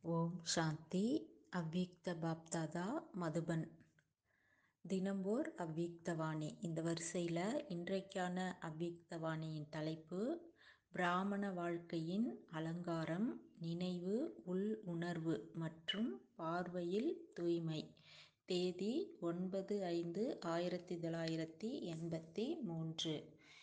ஓம் சாந்தி அவ்விக்த பாப்தாதா மதுபன் தினம்போர் அவ்விக்தவாணி இந்த வரிசையில் இன்றைக்கான அவ்விக்தவாணியின் தலைப்பு பிராமண வாழ்க்கையின் அலங்காரம் நினைவு உள் உணர்வு மற்றும் பார்வையில் தூய்மை தேதி ஒன்பது ஐந்து ஆயிரத்தி தொள்ளாயிரத்தி எண்பத்தி மூன்று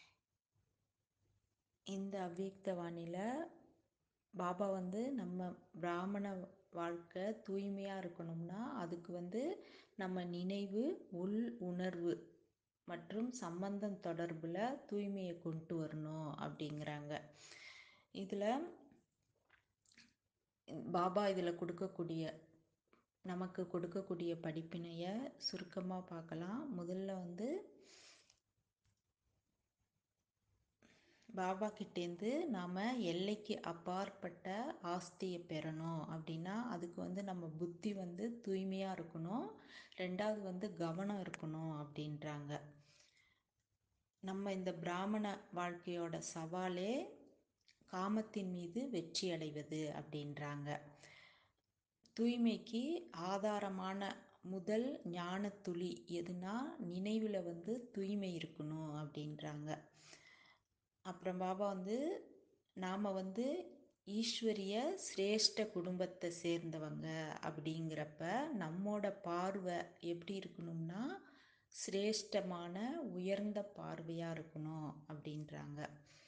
இந்த அவ்விக்தவாணியில் பாபா வந்து நம்ம பிராமண வாழ்க்கை தூய்மையாக இருக்கணும்னா அதுக்கு வந்து நம்ம நினைவு உள் உணர்வு மற்றும் சம்பந்தம் தொடர்பில் தூய்மையை கொண்டு வரணும் அப்படிங்கிறாங்க இதில் பாபா இதில் கொடுக்கக்கூடிய நமக்கு கொடுக்கக்கூடிய படிப்பினையை சுருக்கமாக பார்க்கலாம் முதல்ல வந்து பாபா கிட்டேருந்து நாம் எல்லைக்கு அப்பாற்பட்ட ஆஸ்தியை பெறணும் அப்படின்னா அதுக்கு வந்து நம்ம புத்தி வந்து தூய்மையாக இருக்கணும் ரெண்டாவது வந்து கவனம் இருக்கணும் அப்படின்றாங்க நம்ம இந்த பிராமண வாழ்க்கையோட சவாலே காமத்தின் மீது வெற்றி அடைவது அப்படின்றாங்க தூய்மைக்கு ஆதாரமான முதல் ஞான துளி எதுனா நினைவில் வந்து தூய்மை இருக்கணும் அப்படின்றாங்க அப்புறம் பாபா வந்து நாம் வந்து ஈஸ்வரிய சிரேஷ்ட குடும்பத்தை சேர்ந்தவங்க அப்படிங்கிறப்ப நம்மோட பார்வை எப்படி இருக்கணும்னா சிரேஷ்டமான உயர்ந்த பார்வையாக இருக்கணும் அப்படின்றாங்க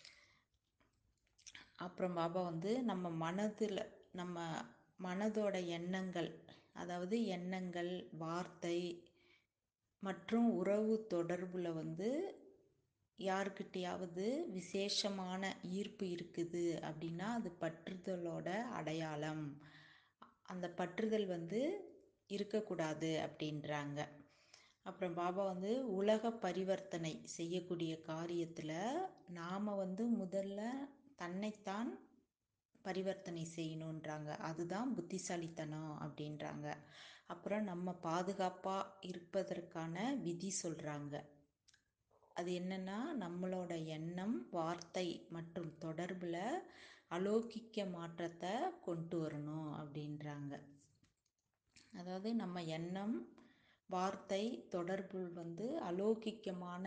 அப்புறம் பாபா வந்து நம்ம மனதில் நம்ம மனதோட எண்ணங்கள் அதாவது எண்ணங்கள் வார்த்தை மற்றும் உறவு தொடர்பில் வந்து யாருக்கிட்டையாவது விசேஷமான ஈர்ப்பு இருக்குது அப்படின்னா அது பற்றுதலோட அடையாளம் அந்த பற்றுதல் வந்து இருக்கக்கூடாது அப்படின்றாங்க அப்புறம் பாபா வந்து உலக பரிவர்த்தனை செய்யக்கூடிய காரியத்தில் நாம் வந்து முதல்ல தன்னைத்தான் பரிவர்த்தனை செய்யணுன்றாங்க அதுதான் புத்திசாலித்தனம் அப்படின்றாங்க அப்புறம் நம்ம பாதுகாப்பாக இருப்பதற்கான விதி சொல்கிறாங்க அது என்னென்னா நம்மளோட எண்ணம் வார்த்தை மற்றும் தொடர்பில் அலோக்கிக்க மாற்றத்தை கொண்டு வரணும் அப்படின்றாங்க அதாவது நம்ம எண்ணம் வார்த்தை தொடர்பு வந்து அலோக்கிக்கமான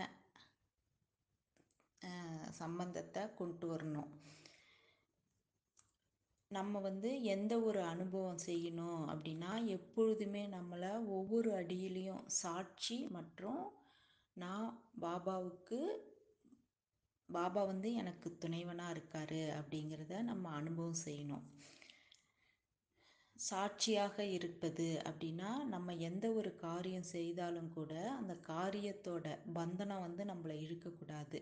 சம்பந்தத்தை கொண்டு வரணும் நம்ம வந்து எந்த ஒரு அனுபவம் செய்யணும் அப்படின்னா எப்பொழுதுமே நம்மளை ஒவ்வொரு அடியிலையும் சாட்சி மற்றும் நான் பாபாவுக்கு பாபா வந்து எனக்கு துணைவனாக இருக்காரு அப்படிங்கிறத நம்ம அனுபவம் செய்யணும் சாட்சியாக இருப்பது அப்படின்னா நம்ம எந்த ஒரு காரியம் செய்தாலும் கூட அந்த காரியத்தோட பந்தனம் வந்து நம்மளை இழுக்கக்கூடாது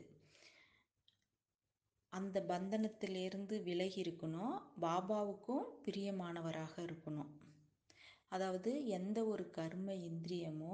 அந்த பந்தனத்திலிருந்து விலகி இருக்கணும் பாபாவுக்கும் பிரியமானவராக இருக்கணும் அதாவது எந்த ஒரு கர்ம இந்திரியமோ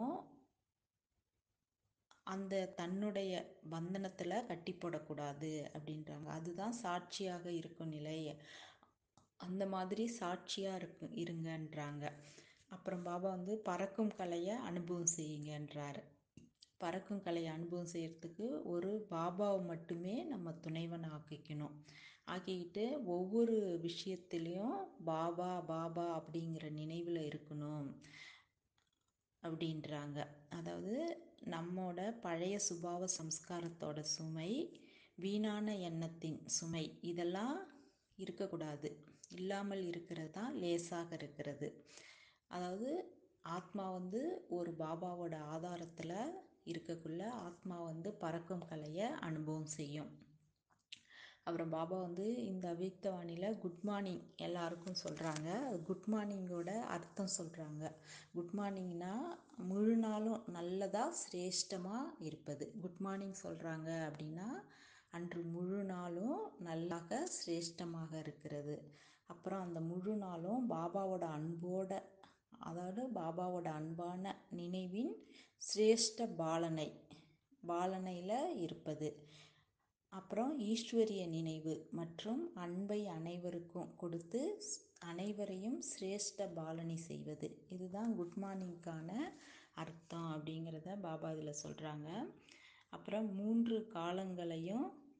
அந்த தன்னுடைய பந்தனத்தில் கட்டி போடக்கூடாது அப்படின்றாங்க அதுதான் சாட்சியாக இருக்கும் நிலை அந்த மாதிரி சாட்சியாக இருக்கு இருங்கன்றாங்க அப்புறம் பாபா வந்து பறக்கும் கலையை அனுபவம் செய்யுங்கன்றாரு பறக்கும் கலையை அனுபவம் செய்கிறதுக்கு ஒரு பாபாவை மட்டுமே நம்ம துணைவன் ஆக்கிக்கணும் ஆக்கிக்கிட்டு ஒவ்வொரு விஷயத்துலேயும் பாபா பாபா அப்படிங்கிற நினைவில் இருக்கணும் அப்படின்றாங்க அதாவது நம்மோட பழைய சுபாவ சம்ஸ்காரத்தோட சுமை வீணான எண்ணத்தின் சுமை இதெல்லாம் இருக்கக்கூடாது இல்லாமல் இருக்கிறது தான் லேசாக இருக்கிறது அதாவது ஆத்மா வந்து ஒரு பாபாவோட ஆதாரத்தில் இருக்கக்குள்ள ஆத்மா வந்து பறக்கும் கலையை அனுபவம் செய்யும் அப்புறம் பாபா வந்து இந்த அவ்விக்தவாணியில் குட் மார்னிங் எல்லாருக்கும் சொல்கிறாங்க குட் மார்னிங்கோட அர்த்தம் சொல்கிறாங்க குட் மார்னிங்னா முழு நாளும் நல்லதாக சிரேஷ்டமாக இருப்பது குட் மார்னிங் சொல்கிறாங்க அப்படின்னா அன்று முழு நாளும் நல்லாக சிரேஷ்டமாக இருக்கிறது அப்புறம் அந்த முழு நாளும் பாபாவோட அன்போட அதாவது பாபாவோட அன்பான நினைவின் சிரேஷ்ட பாலனை பாலனையில் இருப்பது அப்புறம் ஈஸ்வரிய நினைவு மற்றும் அன்பை அனைவருக்கும் கொடுத்து அனைவரையும் சிரேஷ்ட பாலனை செய்வது இதுதான் குட் மார்னிங்க்கான அர்த்தம் அப்படிங்கிறத பாபா இதில் சொல்கிறாங்க அப்புறம் மூன்று காலங்களையும்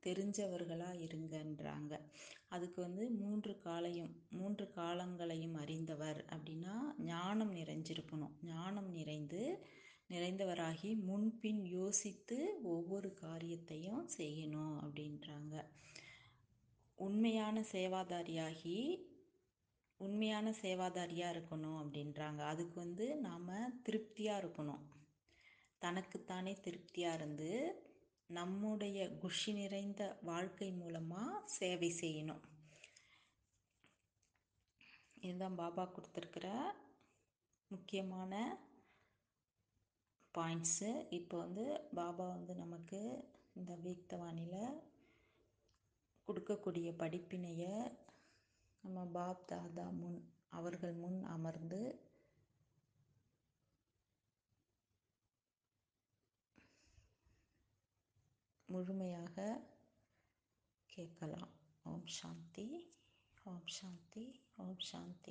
தெரிஞ்சவர்களாக இருங்கன்றாங்க அதுக்கு வந்து மூன்று காலையும் மூன்று காலங்களையும் அறிந்தவர் அப்படின்னா ஞானம் நிறைஞ்சிருக்கணும் ஞானம் நிறைந்து நிறைந்தவராகி முன்பின் யோசித்து ஒவ்வொரு காரியத்தையும் செய்யணும் அப்படின்றாங்க உண்மையான சேவாதாரியாகி உண்மையான சேவாதாரியாக இருக்கணும் அப்படின்றாங்க அதுக்கு வந்து நாம் திருப்தியாக இருக்கணும் தனக்குத்தானே திருப்தியாக இருந்து நம்முடைய குஷி நிறைந்த வாழ்க்கை மூலமாக சேவை செய்யணும் இதுதான் பாபா கொடுத்துருக்கிற முக்கியமான பாயிண்ட்ஸு இப்போ வந்து பாபா வந்து நமக்கு இந்த வீக்தவாணியில் கொடுக்கக்கூடிய படிப்பினையை நம்ம பாப் தாதா முன் அவர்கள் முன் அமர்ந்து முழுமையாக கேட்கலாம் ஓம் சாந்தி ஓம் சாந்தி ஓம் சாந்தி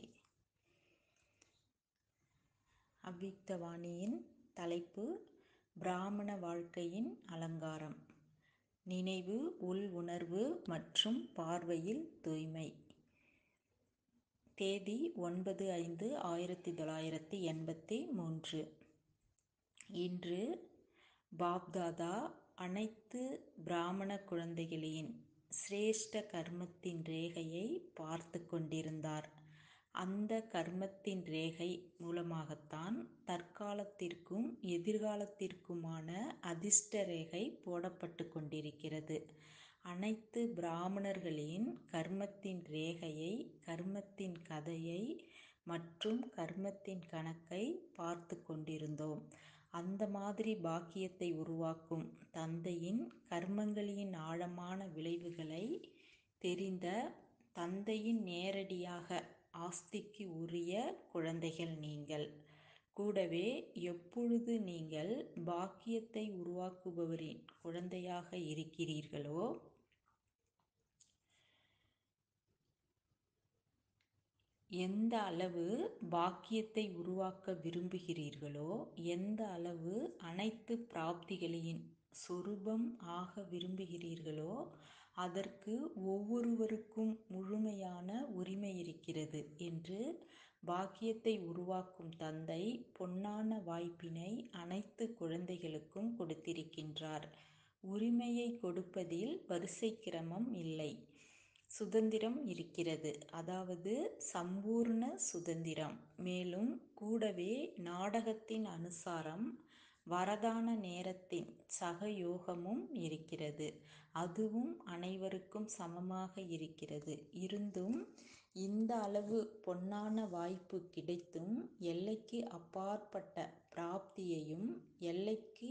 அவ்விக்தவாணியின் தலைப்பு பிராமண வாழ்க்கையின் அலங்காரம் நினைவு உள் உணர்வு மற்றும் பார்வையில் தூய்மை தேதி ஒன்பது ஐந்து ஆயிரத்தி தொள்ளாயிரத்தி எண்பத்தி மூன்று இன்று பாப்தாதா அனைத்து பிராமண குழந்தைகளின் சிரேஷ்ட கர்மத்தின் ரேகையை பார்த்து கொண்டிருந்தார் அந்த கர்மத்தின் ரேகை மூலமாகத்தான் தற்காலத்திற்கும் எதிர்காலத்திற்குமான அதிர்ஷ்ட ரேகை போடப்பட்டு கொண்டிருக்கிறது அனைத்து பிராமணர்களின் கர்மத்தின் ரேகையை கர்மத்தின் கதையை மற்றும் கர்மத்தின் கணக்கை பார்த்து கொண்டிருந்தோம் அந்த மாதிரி பாக்கியத்தை உருவாக்கும் தந்தையின் கர்மங்களின் ஆழமான விளைவுகளை தெரிந்த தந்தையின் நேரடியாக ஆஸ்திக்கு உரிய குழந்தைகள் நீங்கள் கூடவே எப்பொழுது நீங்கள் பாக்கியத்தை உருவாக்குபவரின் குழந்தையாக இருக்கிறீர்களோ எந்த அளவு பாக்கியத்தை உருவாக்க விரும்புகிறீர்களோ எந்த அளவு அனைத்து பிராப்திகளின் சொரூபம் ஆக விரும்புகிறீர்களோ அதற்கு ஒவ்வொருவருக்கும் முழுமையான உரிமை இருக்கிறது என்று பாக்கியத்தை உருவாக்கும் தந்தை பொன்னான வாய்ப்பினை அனைத்து குழந்தைகளுக்கும் கொடுத்திருக்கின்றார் உரிமையை கொடுப்பதில் வரிசை கிரமம் இல்லை சுதந்திரம் இருக்கிறது அதாவது சம்பூர்ண சுதந்திரம் மேலும் கூடவே நாடகத்தின் அனுசாரம் வரதான நேரத்தின் சகயோகமும் இருக்கிறது அதுவும் அனைவருக்கும் சமமாக இருக்கிறது இருந்தும் இந்த அளவு பொன்னான வாய்ப்பு கிடைத்தும் எல்லைக்கு அப்பாற்பட்ட பிராப்தியையும் எல்லைக்கு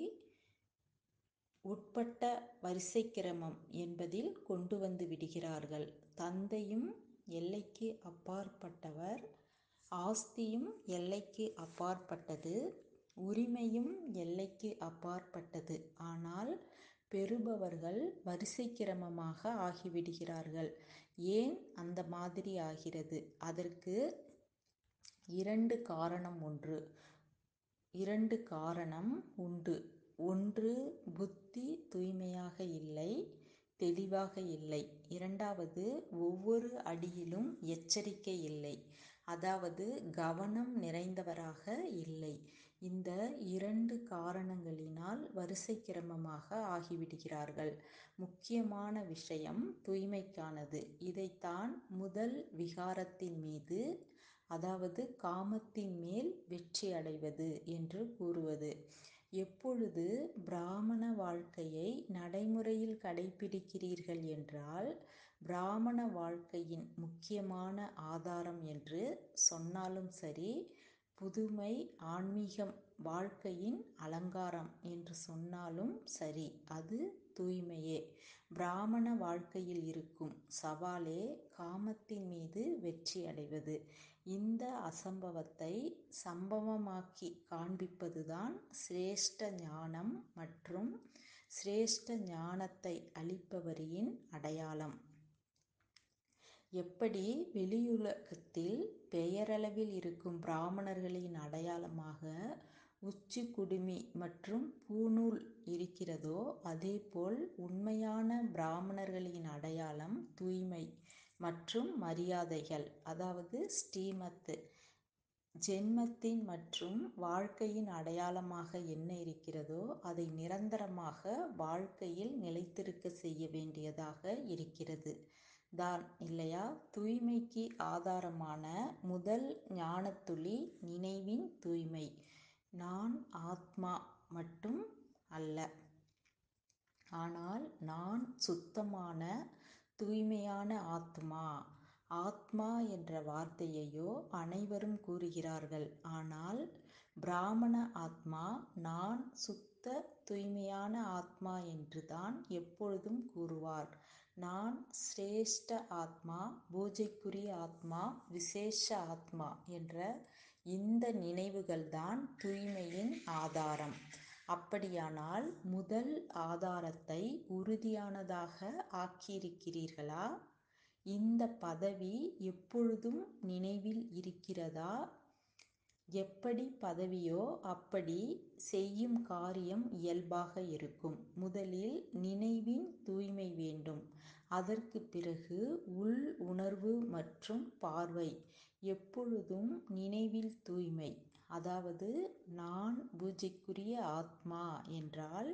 உட்பட்ட வரிசை கிரமம் என்பதில் கொண்டு வந்து விடுகிறார்கள் தந்தையும் எல்லைக்கு அப்பாற்பட்டவர் ஆஸ்தியும் எல்லைக்கு அப்பாற்பட்டது உரிமையும் எல்லைக்கு அப்பாற்பட்டது ஆனால் பெறுபவர்கள் வரிசை கிரமமாக ஆகிவிடுகிறார்கள் ஏன் அந்த மாதிரி ஆகிறது அதற்கு இரண்டு காரணம் ஒன்று இரண்டு காரணம் உண்டு ஒன்று புத்தி தூய்மையாக இல்லை தெளிவாக இல்லை இரண்டாவது ஒவ்வொரு அடியிலும் எச்சரிக்கை இல்லை அதாவது கவனம் நிறைந்தவராக இல்லை இந்த இரண்டு காரணங்களினால் வரிசை கிரமமாக ஆகிவிடுகிறார்கள் முக்கியமான விஷயம் தூய்மைக்கானது இதைத்தான் முதல் விகாரத்தின் மீது அதாவது காமத்தின் மேல் வெற்றி அடைவது என்று கூறுவது எப்பொழுது பிராமண வாழ்க்கையை நடைமுறையில் கடைபிடிக்கிறீர்கள் என்றால் பிராமண வாழ்க்கையின் முக்கியமான ஆதாரம் என்று சொன்னாலும் சரி புதுமை ஆன்மீகம் வாழ்க்கையின் அலங்காரம் என்று சொன்னாலும் சரி அது தூய்மையே பிராமண வாழ்க்கையில் இருக்கும் சவாலே காமத்தின் மீது வெற்றி அடைவது இந்த அசம்பவத்தை சம்பவமாக்கி காண்பிப்பதுதான் சிரேஷ்ட ஞானம் மற்றும் சிரேஷ்ட ஞானத்தை அளிப்பவரின் அடையாளம் எப்படி வெளியுலகத்தில் பெயரளவில் இருக்கும் பிராமணர்களின் அடையாளமாக உச்சி குடுமி மற்றும் பூணூல் இருக்கிறதோ அதேபோல் உண்மையான பிராமணர்களின் அடையாளம் தூய்மை மற்றும் மரியாதைகள் அதாவது ஸ்ரீமத் ஜென்மத்தின் மற்றும் வாழ்க்கையின் அடையாளமாக என்ன இருக்கிறதோ அதை நிரந்தரமாக வாழ்க்கையில் நிலைத்திருக்க செய்ய வேண்டியதாக இருக்கிறது தான் இல்லையா தூய்மைக்கு ஆதாரமான முதல் ஞானத்துளி நினைவின் தூய்மை நான் ஆத்மா மட்டும் அல்ல ஆனால் நான் சுத்தமான தூய்மையான ஆத்மா ஆத்மா என்ற வார்த்தையையோ அனைவரும் கூறுகிறார்கள் ஆனால் பிராமண ஆத்மா நான் சுத்த தூய்மையான ஆத்மா என்று தான் எப்பொழுதும் கூறுவார் நான் சிரேஷ்ட ஆத்மா பூஜைக்குரிய ஆத்மா விசேஷ ஆத்மா என்ற இந்த நினைவுகள்தான் தூய்மையின் ஆதாரம் அப்படியானால் முதல் ஆதாரத்தை உறுதியானதாக ஆக்கியிருக்கிறீர்களா இந்த பதவி எப்பொழுதும் நினைவில் இருக்கிறதா எப்படி பதவியோ அப்படி செய்யும் காரியம் இயல்பாக இருக்கும் முதலில் நினைவின் தூய்மை வேண்டும் அதற்கு பிறகு உள் உணர்வு மற்றும் பார்வை எப்பொழுதும் நினைவில் தூய்மை அதாவது நான் பூஜைக்குரிய ஆத்மா என்றால்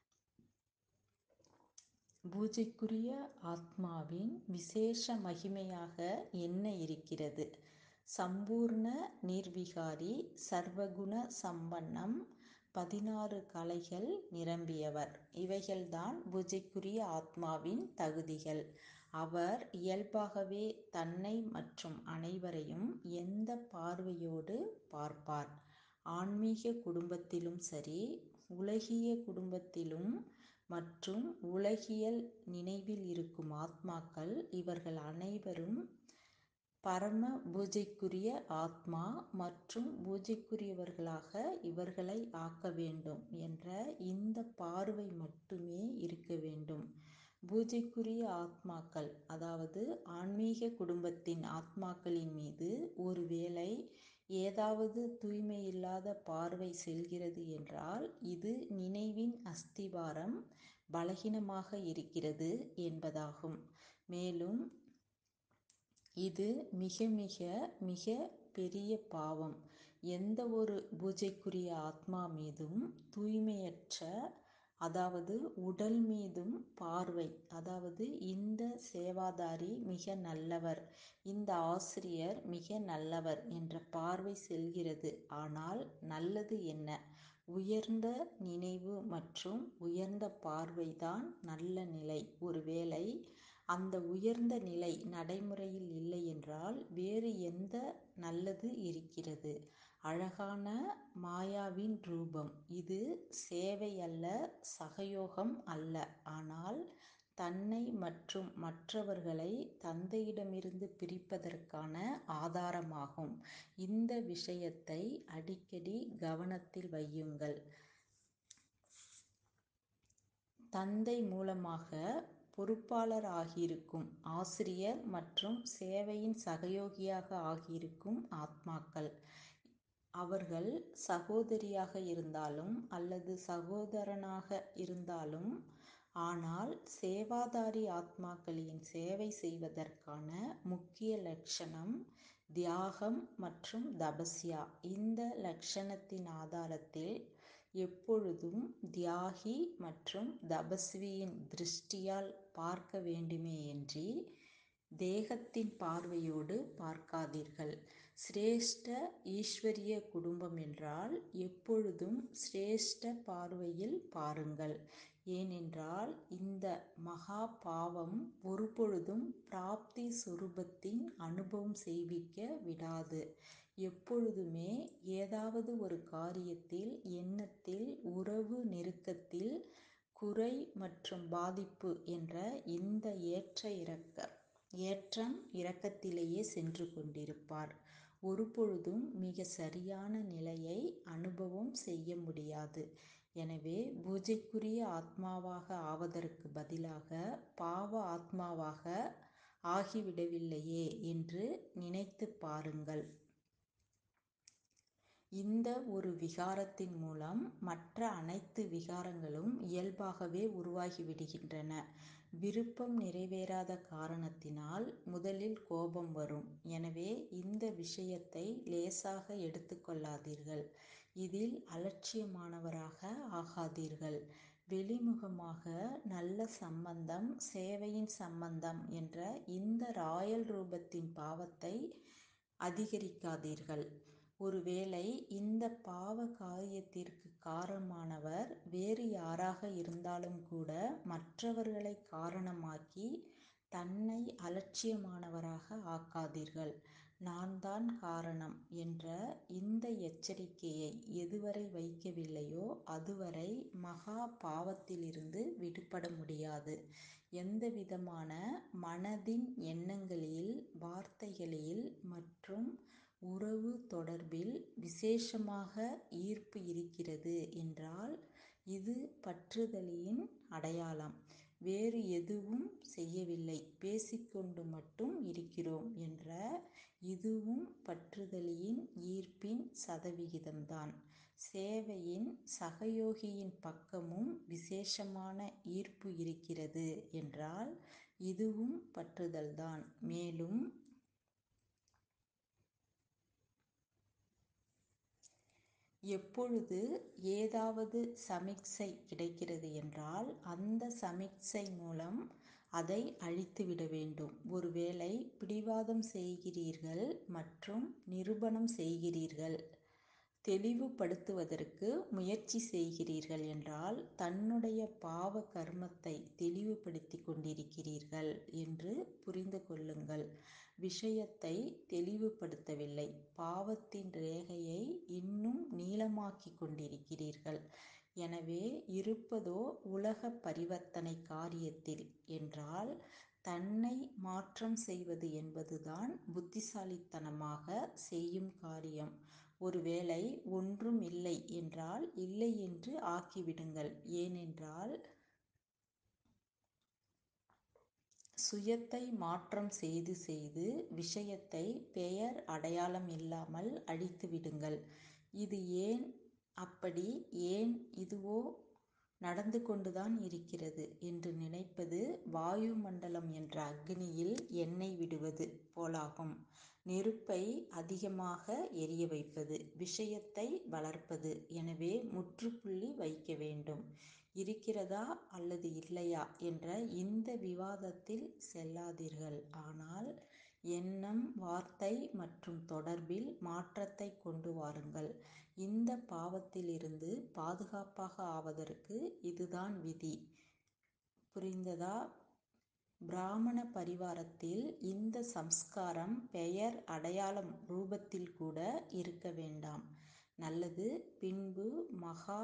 பூஜைக்குரிய ஆத்மாவின் விசேஷ மகிமையாக என்ன இருக்கிறது சம்பூர்ண நிர்விகாரி சர்வகுண சம்பன்னம் பதினாறு கலைகள் நிரம்பியவர் இவைகள்தான் பூஜைக்குரிய ஆத்மாவின் தகுதிகள் அவர் இயல்பாகவே தன்னை மற்றும் அனைவரையும் எந்த பார்வையோடு பார்ப்பார் ஆன்மீக குடும்பத்திலும் சரி உலகிய குடும்பத்திலும் மற்றும் உலகியல் நினைவில் இருக்கும் ஆத்மாக்கள் இவர்கள் அனைவரும் பரம பூஜைக்குரிய ஆத்மா மற்றும் பூஜைக்குரியவர்களாக இவர்களை ஆக்க வேண்டும் என்ற இந்த பார்வை மட்டுமே இருக்க வேண்டும் பூஜைக்குரிய ஆத்மாக்கள் அதாவது ஆன்மீக குடும்பத்தின் ஆத்மாக்களின் மீது ஒருவேளை ஏதாவது தூய்மையில்லாத பார்வை செல்கிறது என்றால் இது நினைவின் அஸ்திவாரம் பலகீனமாக இருக்கிறது என்பதாகும் மேலும் இது மிக மிக மிக பெரிய பாவம் எந்த ஒரு பூஜைக்குரிய ஆத்மா மீதும் தூய்மையற்ற அதாவது உடல் மீதும் பார்வை அதாவது இந்த சேவாதாரி மிக நல்லவர் இந்த ஆசிரியர் மிக நல்லவர் என்ற பார்வை செல்கிறது ஆனால் நல்லது என்ன உயர்ந்த நினைவு மற்றும் உயர்ந்த பார்வைதான் நல்ல நிலை ஒருவேளை அந்த உயர்ந்த நிலை நடைமுறையில் இல்லை என்றால் வேறு எந்த நல்லது இருக்கிறது அழகான மாயாவின் ரூபம் இது சேவை அல்ல சகயோகம் அல்ல ஆனால் தன்னை மற்றும் மற்றவர்களை தந்தையிடமிருந்து பிரிப்பதற்கான ஆதாரமாகும் இந்த விஷயத்தை அடிக்கடி கவனத்தில் வையுங்கள் தந்தை மூலமாக பொறுப்பாளர் ஆகியிருக்கும் ஆசிரியர் மற்றும் சேவையின் சகயோகியாக ஆகியிருக்கும் ஆத்மாக்கள் அவர்கள் சகோதரியாக இருந்தாலும் அல்லது சகோதரனாக இருந்தாலும் ஆனால் சேவாதாரி ஆத்மாக்களின் சேவை செய்வதற்கான முக்கிய லட்சணம் தியாகம் மற்றும் தபஸ்யா இந்த லட்சணத்தின் ஆதாரத்தில் எப்பொழுதும் தியாகி மற்றும் தபஸ்வியின் திருஷ்டியால் பார்க்க வேண்டுமேயன்றி தேகத்தின் பார்வையோடு பார்க்காதீர்கள் சிரேஷ்ட ஈஸ்வரிய குடும்பம் என்றால் எப்பொழுதும் சிரேஷ்ட பார்வையில் பாருங்கள் ஏனென்றால் இந்த மகா பாவம் ஒருபொழுதும் பிராப்தி சுரூபத்தின் அனுபவம் செய்விக்க விடாது எப்பொழுதுமே ஏதாவது ஒரு காரியத்தில் எண்ணத்தில் உறவு நெருக்கத்தில் குறை மற்றும் பாதிப்பு என்ற இந்த ஏற்ற இறக்க ஏற்றம் இறக்கத்திலேயே சென்று கொண்டிருப்பார் ஒருபொழுதும் மிக சரியான நிலையை அனுபவம் செய்ய முடியாது எனவே பூஜைக்குரிய ஆத்மாவாக ஆவதற்கு பதிலாக பாவ ஆத்மாவாக ஆகிவிடவில்லையே என்று நினைத்து பாருங்கள் இந்த ஒரு விகாரத்தின் மூலம் மற்ற அனைத்து விகாரங்களும் இயல்பாகவே உருவாகிவிடுகின்றன. விருப்பம் நிறைவேறாத காரணத்தினால் முதலில் கோபம் வரும். எனவே இந்த விஷயத்தை லேசாக எடுத்துக் கொள்ளாதீர்கள். இதில் அலட்சியமானவராக ஆகாதீர்கள். வெளிமுகமாக நல்ல சம்பந்தம் சேவையின் சம்பந்தம் என்ற இந்த ராயல் ரூபத்தின் பாவத்தை அதிகரிக்காதீர்கள். ஒருவேளை இந்த பாவ காரியத்திற்கு காரணமானவர் வேறு யாராக இருந்தாலும் கூட மற்றவர்களை காரணமாக்கி தன்னை அலட்சியமானவராக ஆக்காதீர்கள். நான்தான் காரணம் என்ற இந்த எச்சரிக்கையை எதுவரை வைக்கவில்லையோ அதுவரை மகா பாவத்திலிருந்து விடுபட முடியாது. எந்தவிதமான மனதின் எண்ணங்களில் வார்த்தைகளில் மற்றும் உறவு தொடர்பில் விசேஷமாக ஈர்ப்பு இருக்கிறது என்றால் இது பற்றுதலின் அடையாளம். வேறு எதுவும் செய்யவில்லை பேசிக்கொண்டு மட்டும் இருக்கிறோம் என்ற இதுவும் பற்றுதலின் ஈர்ப்பின் சதவிகிதம்தான். சேவையின் சகயோகியின் பக்கமும் விசேஷமான ஈர்ப்பு இருக்கிறது என்றால் இதுவும் பற்றுதல்தான். மேலும் எப்பொழுது ஏதாவது சமிக்ஞை கிடைக்கிறது என்றால் அந்த சமிக்ஞை மூலம் அதை அழித்துவிட வேண்டும். ஒருவேளை பிடிவாதம் செய்கிறீர்கள் மற்றும் நிரூபணம் செய்கிறீர்கள் தெளிவுபடுத்துவதற்கு முயற்சி செய்கிறீர்கள் என்றால் தன்னுடைய பாவ கர்மத்தை தெளிவுபடுத்திக் கொண்டிருக்கிறீர்கள் என்று புரிந்து கொள்ளுங்கள். விஷயத்தை தெளிவுபடுத்தவில்லை. பாவத்தின் ரேகையை இன்னும் நீளமாக்கிக் கொண்டிருக்கிறீர்கள். எனவே இருப்பதோ உலக பரிவர்த்தனை காரியத்தில் என்றால் தன்னை மாற்றம் செய்வது என்பதுதான் புத்திசாலித்தனமாக செய்யும் காரியம். ஒருவேளை ஒன்றும் இல்லை என்றால் இல்லை என்று ஆக்கிவிடுங்கள். ஏனென்றால் சுயத்தை மாற்றம் செய்து செய்து விஷயத்தை பெயர் அடையாளம் இல்லாமல் அழித்துவிடுங்கள். இது ஏன் அப்படி ஏன் இதுவோ நடந்து கொண்டுதான் இருக்கிறது என்று நினைப்பது வாயு மண்டலம் என்ற அக்கினியில் எண்ணெய் விடுவது போலாகும். நெருப்பை அதிகமாக எரிய வைப்பது விஷயத்தை வளர்ப்பது. எனவே முற்றுப்புள்ளி வைக்க வேண்டும். இருக்கிறதா அல்லது இல்லையா என்ற இந்த விவாதத்தில் செல்லாதீர்கள். ஆனால் எண்ணம் வார்த்தை மற்றும் தொடர்பில் மாற்றத்தை கொண்டு வாருங்கள். இந்த பாவத்திலிருந்து பாதுகாப்பாக ஆவதற்கு இதுதான் விதி. புரிந்ததா? பிராமண பரிவாரத்தில் இந்த சம்ஸ்காரம் பெயர் அடையாளம் ரூபத்தில்கூட இருக்க வேண்டாம். நல்லது பின்பு மகா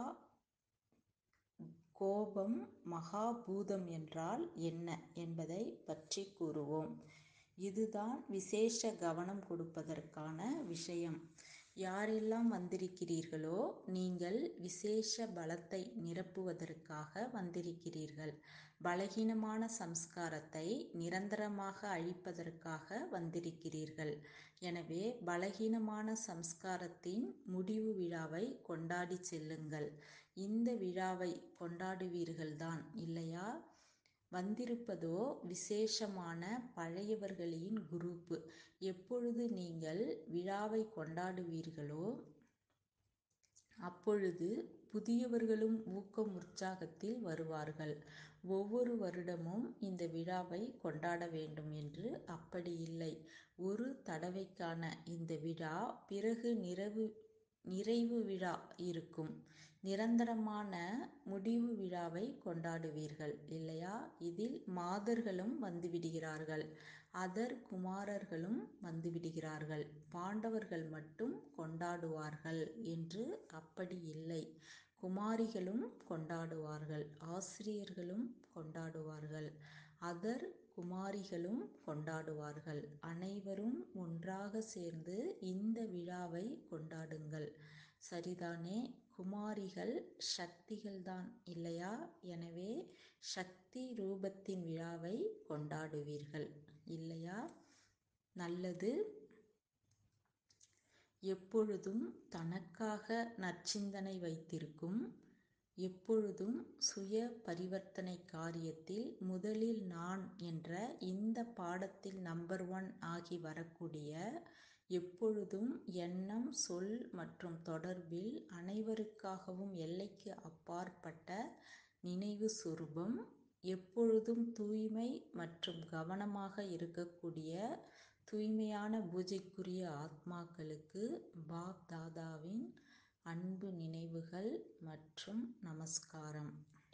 கோபம் மகா பூதம் என்றால் என்ன என்பதைப் பற்றிக் கூறுவோம். இதுதான் விசேஷ கவனம் கொடுப்பதற்கான விஷயம். யாரெல்லாம் வந்திருக்கிறீர்களோ நீங்கள் விசேஷ பலத்தை நிரப்புவதற்காக வந்திருக்கிறீர்கள். பலகீனமான சம்ஸ்காரத்தை நிரந்தரமாக அழிப்பதற்காக வந்திருக்கிறீர்கள். எனவே பலகீனமான சம்ஸ்காரத்தின் முடிவு விழாவைக் கொண்டாடிச் செல்லுங்கள். இந்த விழாவைக் கொண்டாடுவீர்கள்தான் இல்லையா? வந்திருப்பதோ விசேஷமான பழையவர்களின் குரூப். எப்பொழுது நீங்கள் விழாவைக் கொண்டாடுவீர்களோ அப்பொழுது புதியவர்களும் ஊக்கம் உற்சாகத்தில் வருவார்கள். ஒவ்வொரு வருடமும் இந்த விழாவைக் கொண்டாட வேண்டும் என்று அப்படியில்லை. ஒரு தடவைக்கான இந்த விழா பிறகு நிறைவு விழா இருக்கும். நிரந்தரமான முடிவு விழாவைக் கொண்டாடுவீர்கள் இல்லையா? இதில் மாதர்களும் வந்துவிடுகிறார்கள். அதர் குமாரர்களும் வந்துவிடுகிறார்கள். பாண்டவர்கள் மட்டும் கொண்டாடுவார்கள் என்று அப்படியில்லை. குமாரிகளும் கொண்டாடுவார்கள். ஆசிரியர்களும் கொண்டாடுவார்கள். அதர் குமாரிகளும் கொண்டாடுவார்கள். அனைவரும் ஒன்றாகச் சேர்ந்து இந்த விழாவைக் கொண்டாடுங்கள். சரிதானே. குமாரிகள் சக்திகள்தான் இல்லையா? எனவே சக்தி ரூபத்தின் விழாவைக் கொண்டாடுவீர்கள் இல்லையா? நல்லது. எப்பொழுதும் தனக்காக நற்சிந்தனை வைத்திருக்கும் எப்பொழுதும் சுய பரிவர்த்தனை காரியத்தில் முதலில் நான் என்ற இந்த பாடத்தில் நம்பர் ஒன் ஆகி வரக்கூடிய எப்பொழுதும் எண்ணம் சொல் மற்றும் தொடர்பில் அனைவருக்காகவும் எல்லைக்கு அப்பாற்பட்ட நினைவு சுரூபம் எப்பொழுதும் தூய்மை மற்றும் கவனமாக இருக்கக்கூடிய தூய்மையான பூஜைக்குரிய ஆத்மாக்களுக்கு பாப் தாதாவின் அன்பு நினைவுகள் மற்றும் நமஸ்காரம்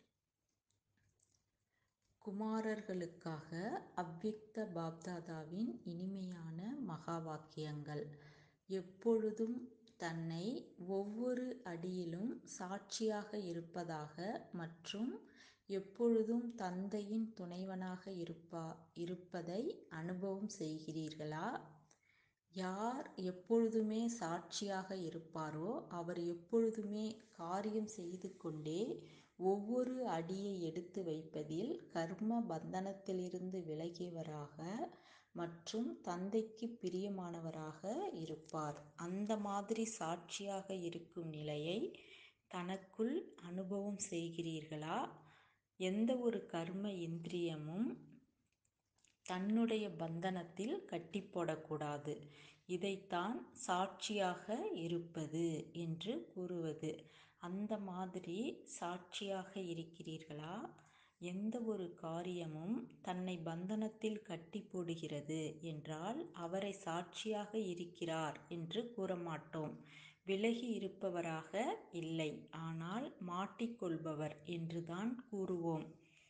குமாரர்களுக்காக அவ்வியக்த பாப்தாதாவின் இனிமையான மகா வாக்கியங்கள் எப்பொழுதும் தன்னை ஒவ்வொரு அடியிலும் சாட்சியாக இருப்பதாக மற்றும் எப்பொழுதும் தந்தையின் துணைவனாக இருப்பா இருப்பதை அனுபவம் செய்கிறீர்களா யார் எப்பொழுதுமே சாட்சியாக இருப்பாரோ அவர் எப்பொழுதுமே காரியம் செய்து கொண்டே ஒவ்வொரு அடியை எடுத்து வைப்பதில் கர்ம பந்தனத்திலிருந்து விலகியவராக மற்றும் தந்தைக்கு பிரியமானவராக இருப்பார் அந்த மாதிரி சாட்சியாக இருக்கும் நிலையை தனக்குள் அனுபவம் செய்கிறீர்களா எந்த ஒரு கர்ம இந்திரியமும் தன்னுடைய பந்தனத்தில் கட்டி போடக்கூடாது இதைத்தான் சாட்சியாக இருப்பது என்று கூறுவது அந்த மாதிரி சாட்சியாக இருக்கிறீர்களா எந்த ஒரு காரியமும் தன்னை பந்தனத்தில் கட்டி போடுகிறது என்றால் அவரை சாட்சியாக இருக்கிறார் என்று கூறமாட்டோம் விலகி இருப்பவராக இல்லை ஆனால் மாட்டிக்கொள்பவர் என்றுதான் கூறுவோம்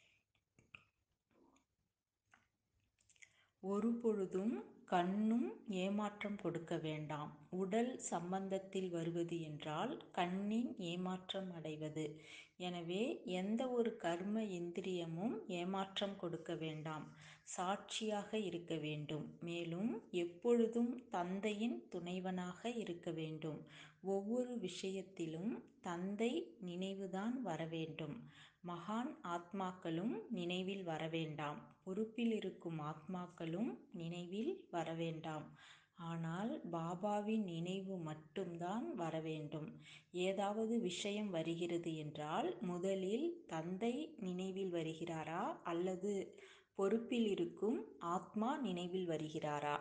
ஒருபொழுதும் கண்ணும் ஏமாற்றம் கொடுக்க வேண்டாம் உடல் சம்பந்தத்தில் வருவது என்றால் கண்ணின் ஏமாற்றம் அடைவது எனவே எந்த ஒரு கர்ம இந்திரியமும் ஏமாற்றம் கொடுக்க வேண்டாம் சாட்சியாக இருக்க வேண்டும் மேலும் எப்பொழுதும் தந்தையின் துணைவனாக இருக்க வேண்டும் ஒவ்வொரு விஷயத்திலும் தந்தை நினைவுதான் வர வேண்டும் மகான் ஆத்மாக்களும் நினைவில் வர வேண்டாம் பொறுப்பில் இருக்கும் ஆத்மாக்களும் நினைவில் வர வேண்டாம் ஆனால் பாபாவின் நினைவு மட்டும்தான் வர வேண்டும் ஏதாவது விஷயம் வருகிறது என்றால் முதலில் தந்தை நினைவில் வருகிறாரா அல்லது பொறுப்பில் இருக்கும் ஆத்மா நினைவில் வருகிறாரா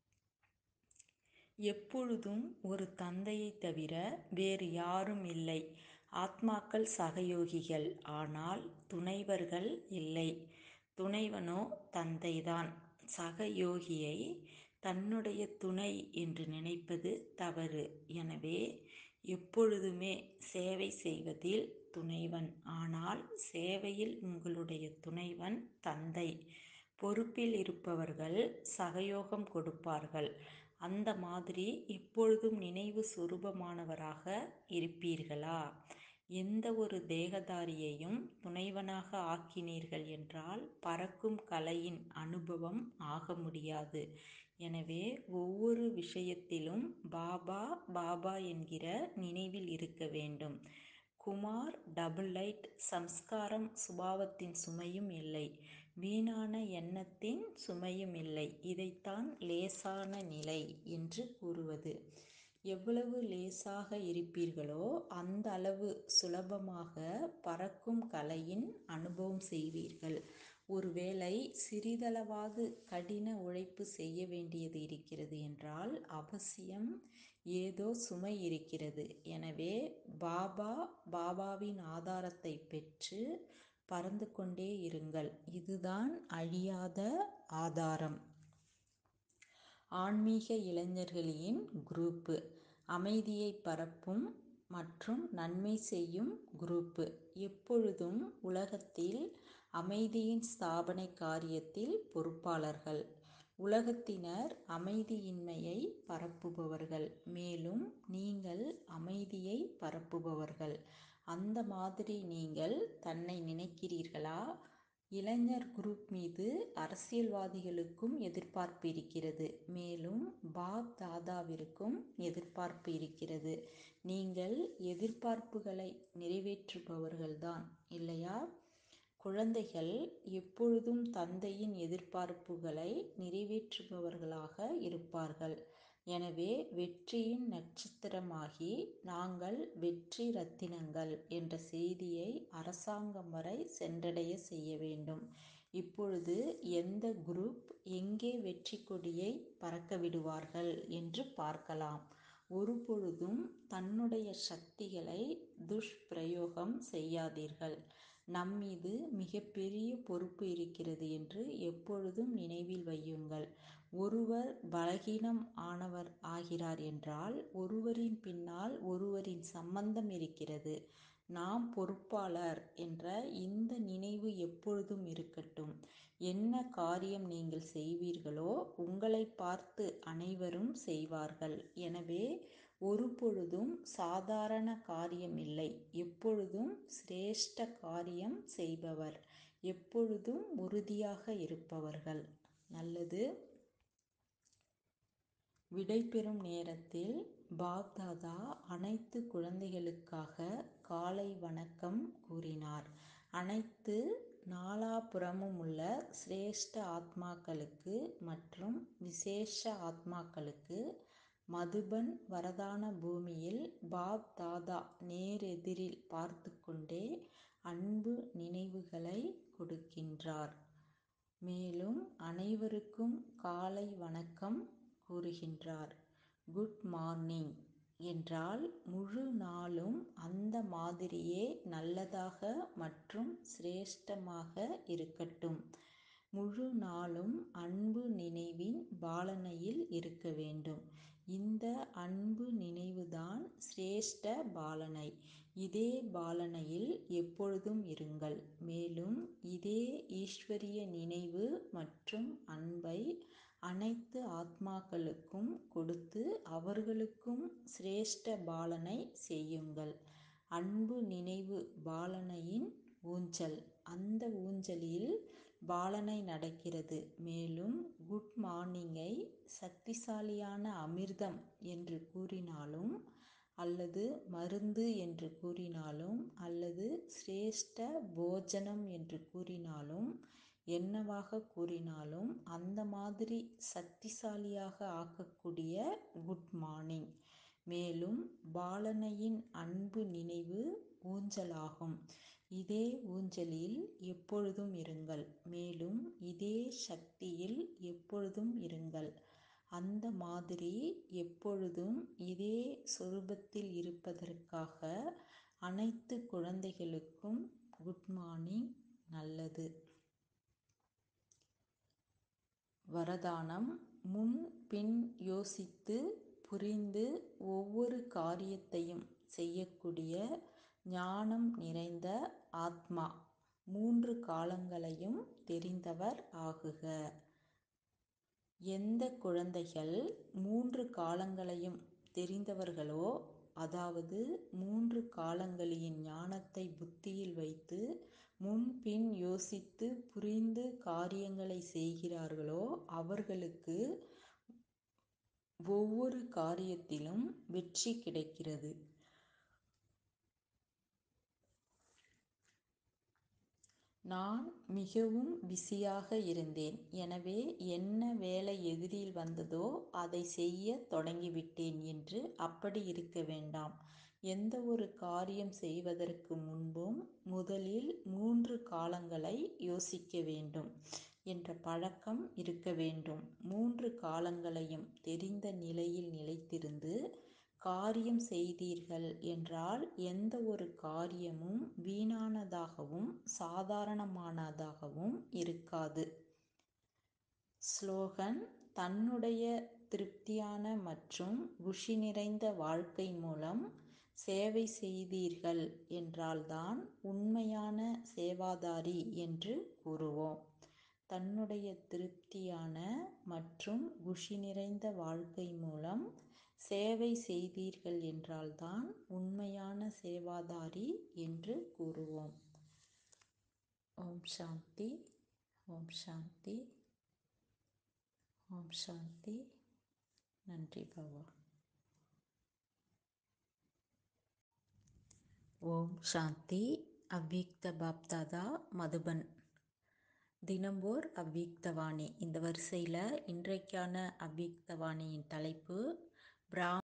எப்பொழுதும் ஒரு தந்தையை தவிர வேறு யாரும் இல்லை ஆத்மாக்கள் சகயோகிகள் ஆனால் துணைவர்கள் இல்லை துணைவனோ தந்தைதான் சகயோகியை தன்னுடைய துணை என்று நினைப்பது தவறு எனவே எப்பொழுதுமே சேவை செய்வதில் துணைவன் ஆனால் சேவையில் உங்களுடைய துணைவன் தந்தை பொறுப்பில் இருப்பவர்கள் சகயோகம் கொடுப்பார்கள் அந்த மாதிரி எப்பொழுதும் நினைவு சுரூபமானவராக இருப்பீர்களா எந்த ஒரு தேகதாரியையும் துணைவனாக ஆக்கினீர்கள் என்றால் பறக்கும் கலையின் அனுபவம் ஆக முடியாது எனவே ஒவ்வொரு விஷயத்திலும் பாபா பாபா என்கிற நினைவில் இருக்க வேண்டும் குமார் டபுள் லைட் சம்ஸ்காரம் சுபாவத்தின் சுமையும் இல்லை வீணான எண்ணத்தின் சுமையும் இல்லை இதைத்தான் லேசான நிலை என்று கூறுவது எவ்வளவு லேசாக இருப்பீர்களோ அந்த அளவு சுலபமாக பறக்கும் கலையின் அனுபவம் செய்வீர்கள் ஒருவேளை சிறிதளவாது கடின உழைப்பு செய்ய வேண்டியது இருக்கிறது என்றால் அவசியம் ஏதோ சுமை இருக்கிறது எனவே பாபா பாபாவின் ஆதாரத்தை பெற்று பறந்து கொண்டே இருங்கள் இதுதான் அழியாத ஆதாரம் ஆன்மீக இளைஞர்களின் குரூப்பு அமைதியை பரப்பும் மற்றும் நன்மை செய்யும் குரூப்பு எப்பொழுதும் உலகத்தில் அமைதியின் ஸ்தாபனை காரியத்தில் பொறுப்பாளர்கள் உலகத்தினர் அமைதியின்மையை பரப்புபவர்கள் மேலும் நீங்கள் அமைதியை பரப்புபவர்கள் அந்த மாதிரி நீங்கள் தன்னை நினைக்கிறீர்களா இளைஞர் குரூப் மீது அரசியல்வாதிகளுக்கும் எதிர்பார்ப்பு இருக்கிறது மேலும் பாப் தாதாவிற்கும் எதிர்பார்ப்பு இருக்கிறது நீங்கள் எதிர்பார்ப்புகளை நிறைவேற்றுபவர்கள்தான் இல்லையா குழந்தைகள் எப்பொழுதும் தந்தையின் எதிர்பார்ப்புகளை நிறைவேற்றுபவர்களாக இருப்பார்கள் எனவே வெற்றியின் நட்சத்திரமாகி நாங்கள் வெற்றி ரத்தினங்கள் என்ற செய்தியை அரசாங்கம் வரை சென்றடைய செய்ய வேண்டும். இப்பொழுது எந்த குரூப் எங்கே வெற்றி கொடியை பறக்க விடுவார்கள் என்று பார்க்கலாம். ஒருபொழுதும் தன்னுடைய சக்திகளை துஷ்பிரயோகம் செய்யாதீர்கள். நம்மீது மிகப்பெரிய பொறுப்பு இருக்கிறது என்று எப்பொழுதும் நினைவில் வையுங்கள். ஒருவர் பலகீனம் ஆனவர் ஆகிறார் என்றால் ஒருவரின் பின்னால் ஒருவரின் சம்பந்தம் இருக்கிறது. நாம் பொறுப்பாளர் என்ற இந்த நினைவு எப்பொழுதும் இருக்கட்டும். என்ன காரியம் நீங்கள் செய்வீர்களோ உங்களைப் பார்த்து அனைவரும் செய்வார்கள். எனவே ஒருபொழுதும் சாதாரண காரியம் இல்லை எப்பொழுதும் சிரேஷ்ட காரியம் செய்பவர். எப்பொழுதும் உறுதியாக இருப்பவர்கள். நல்லது. விடைபெறும் நேரத்தில் பாப்தாதா அனைத்து குழந்தைகளுக்காக காலை வணக்கம் கூறினார். அனைத்து நாலாபுறமுமுள்ள சிரேஷ்ட ஆத்மாக்களுக்கு மற்றும் விசேஷ ஆத்மாக்களுக்கு மதுபன் வரதான பூமியில் பாப் தாதா நேரெதிரில் பார்த்துக்கொண்டே அன்பு நினைவுகளை கொடுக்கின்றார். மேலும் அனைவருக்கும் காலை வணக்கம் கூறுகின்றார். குட் மார்னிங் என்றால் முழு நாளும் அந்த மாதிரியே நல்லதாக மற்றும் சிரேஷ்டமாக இருக்கட்டும். முழு நாளும் அன்பு நினைவின் பாலனையில் இருக்க வேண்டும். இந்த அன்பு நினைவுதான் சிரேஷ்ட பாலனை. இதே பாலனையில் எப்பொழுதும் இருங்கள். மேலும் இதே ஈஸ்வரிய நினைவு மற்றும் அன்பை அனைத்து ஆத்மாக்களுக்கும் கொடுத்து அவர்களுக்கும் சிரேஷ்ட பாலனை செய்யுங்கள். அன்பு நினைவு பாலனையின் ஊஞ்சல். அந்த ஊஞ்சலில் பாலனை நடக்கிறது. மேலும் குட் மார்னிங்கை சக்திசாலியான அமிர்தம் என்று கூறினாலும் அல்லது மருந்து என்று கூறினாலும் அல்லது சிரேஷ்ட போஜனம் என்று கூறினாலும் என்னவாக கூறினாலும் அந்த மாதிரி சக்திசாலியாக ஆக்கக்கூடிய குட் மார்னிங். மேலும் பாலனையின் அன்பு நினைவு ஊஞ்சலாகும். இதே ஊஞ்சலில் எப்பொழுதும் இருங்கள். மேலும் இதே சக்தியில் எப்பொழுதும் இருங்கள். அந்த மாதிரி எப்பொழுதும் இதே சொரூபத்தில் இருப்பதற்காக அனைத்து குழந்தைகளுக்கும் குட் மார்னிங் நல்லது. வரதானம் முன் பின் யோசித்து புரிந்து ஒவ்வொரு காரியத்தையும் செய்யக்கூடிய ஞானம் நிறைந்த ஆத்மா. மூன்று காலங்களையும் தெரிந்தவர் ஆகுக. எந்த குழந்தைகள் மூன்று காலங்களையும் தெரிந்தவர்களோ அதாவது மூன்று காலங்களின் ஞானத்தை புத்தியில் வைத்து முன் பின் யோசித்து புரிந்து காரியங்களை செய்கிறார்களோ அவர்களுக்கு ஒவ்வொரு காரியத்திலும் வெற்றி கிடைக்கிறது. நான் மிகவும் பிஸியாக இருந்தேன். எனவே என்ன வேலை எதிரில் வந்ததோ அதை செய்யத் தொடங்கிவிட்டேன் என்று அப்படி இருக்க வேண்டாம். எந்த ஒரு காரியம் செய்வதற்கு முன்பும் முதலில் மூன்று காலங்களை யோசிக்க வேண்டும் என்ற பழக்கம் இருக்க வேண்டும். மூன்று காலங்களையும் தெரிந்த நிலையில் நிலைத்திருந்து காரியம் செய்தீர்கள் என்றால் எந்த ஒரு காரியமும் வீணானதாகவும் சாதாரணமானதாகவும் இருக்காது. ஸ்லோகன் தன்னுடைய திருப்தியான மற்றும் குஷி நிறைந்த வாழ்க்கை மூலம் சேவை செய்தீர்கள் என்றால் தான் உண்மையான சேவாதாரி என்று கூறுவோம். தன்னுடைய திருப்தியான மற்றும் குஷி நிறைந்த வாழ்க்கை மூலம் சேவை செய்தீர்கள் என்றால் தான் உண்மையான சேவாதாரி என்று கூறுவோம். ஓம் சாந்தி ஓம் சாந்தி ஓம் சாந்தி நன்றி பவா ஓம் சாந்தி அவ்வியக்த பாப்தாதா மதுபன் தினம்போர் அவ்விக்தவாணி இந்த வரிசையில் இன்றைக்கான அவ்விக்தவாணியின் தலைப்பு பிரா